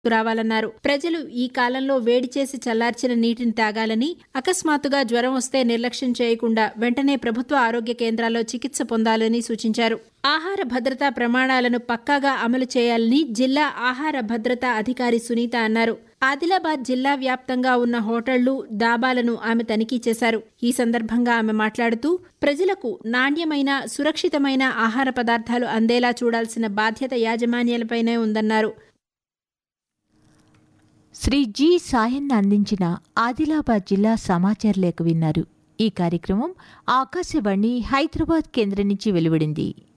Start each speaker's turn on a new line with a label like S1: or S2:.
S1: రావాలన్నారు ప్రజలు ఈ కాలంలో వేడి చేసి చల్లార్చిన నీటిని తాగాలని అకస్మాత్తుగా జ్వరం వస్తే నిర్లక్ష్యం చేయకుండా వెంటనే ప్రభుత్వ ఆరోగ్య కేంద్రాల్లో చికిత్స పొందాలని సూచించారు ఆహార భద్రతా ప్రమాణాలను పక్కాగా అమలు చేయాలని జిల్లా ఆహార భద్రతా అధికారి సునీత అన్నారు ఆదిలాబాద్ జిల్లా వ్యాప్తంగా ఉన్న హోటళ్లు దాబాలను ఆమె తనిఖీ చేశారు ఈ సందర్భంగా ఆమె మాట్లాడుతూ ప్రజలకు నాణ్యమైన సురక్షితమైన ఆహార పదార్థాలు అందేలా చూడాల్సిన బాధ్యత యాజమాన్యాలపైనే ఉందన్నారు
S2: శ్రీ జి సాయన్న అందించిన ఆదిలాబాద్ జిల్లా సమాచార లేఖ విన్నారు ఈ కార్యక్రమం ఆకాశవాణి హైదరాబాద్ కేంద్రం నుంచి వెలువడింది